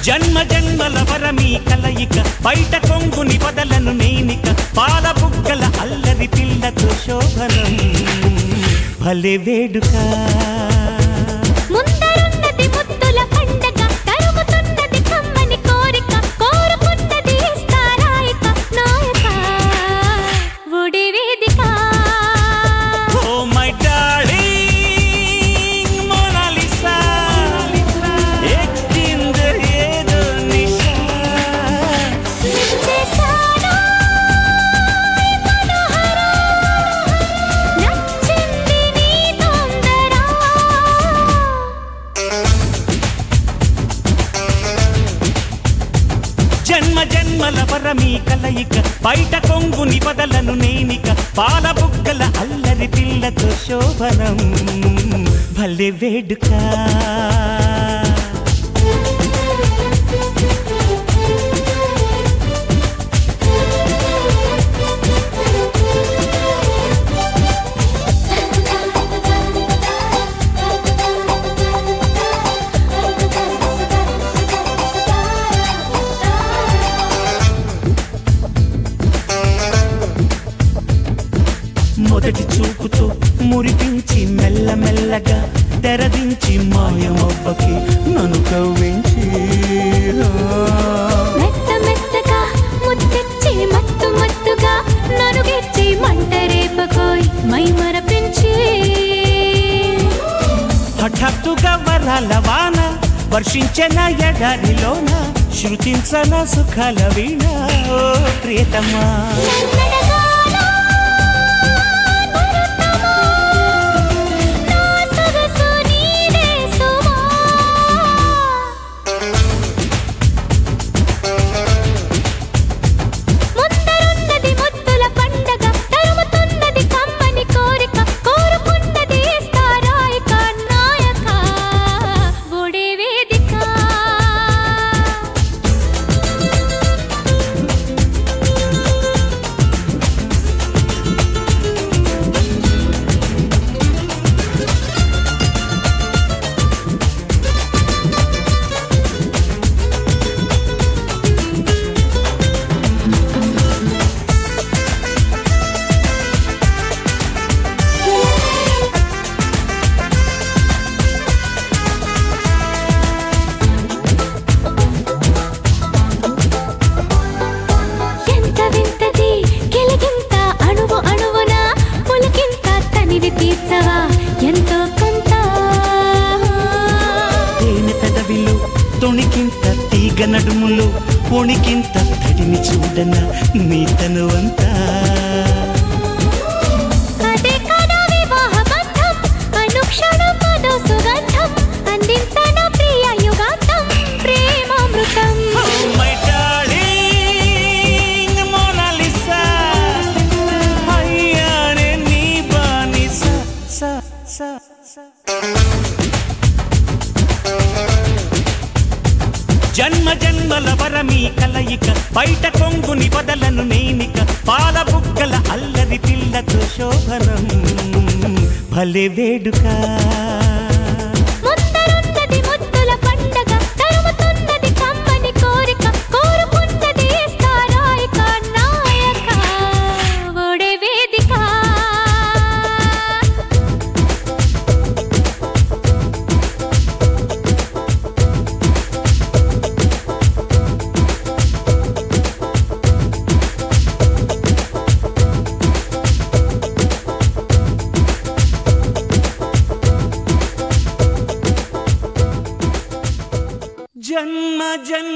జన్మ జన్మల వరమీ కలయిక బయట కొంగుని వదలను నేనిక పాల బుగ్గల అల్లరి పిల్లతో శోభనం భలే వేడుక ముందరున్నది ముద్దుల పండగ తరుగుతున్నది కమ్మని కోరిక కోరుకున్నది ఇస్తారాయిక నాయక ఒడి వేదిక ఓ మై డార్లింగ్ మోనాలిసా ఎక్కింది ఏదో నిశా చేశాను మనోహర నచ్చింది నీ తొందర జన్మ జన్మల వరమీ కలయిక బయట కొంగుని వదలను నేనిక పాల బుగ్గల అల్లరి పిల్లతో శోభనం భలే వేడుక మొదటి చూపుతో మురిపించి మెల్లమెల్లగా తెరదించి మాయమవ్వకి నన్ను కవ్వించి మెత్త మెత్తగా ముద్దెచ్చి మత్తు మత్తుగా నరుగెచ్చి మంట రేపకోయ్ మై మరపించి హఠాత్తుగా వరాల వాన వర్షించిన ఎడారిలోన శృతించన సుఖాల వీణ ఓ ప్రియతమా నన్నడగాలో భరతమా నా సొగసు నీదే సుమా ముందరున్నది ముద్దుల పండగ తరుముతున్నది కమ్మని కోరిక కోరుకున్నది ఇస్తారాయిక నాయక ఒడే వేదిక ఎంత వింతది గిలిగింత అణువు అణువున పులకింత తనివి తీర్చవా ఎంతో కొంత తేనె పెదవిలో తొణికింత తీగ నడుములు పొణికింత తడిని చూడన నీ తనువంతా అదే కదా వివాహ బంధం అనుక్షణం మదో సుగంధం అందించను ప్రియ యుగాంతం ప్రేమామృతం Oh, my darling, Mona Lisa. అయ్యానే నీ బానిస, స, స, స. జన్మ జన్మల వరమీ కలయిక బయట కొంగుని వదలను నేనిక పాల బుగ్గల అల్లరి పిల్లతో శోభనం భలే వేడుక ముందరున్నది ముద్దుల పండగ తరుముతున్నది కమ్మని కోరిక కోరుకున్నది ఇస్తారాయిక నాయక ఒడే వేదిక జన్మ జన్మ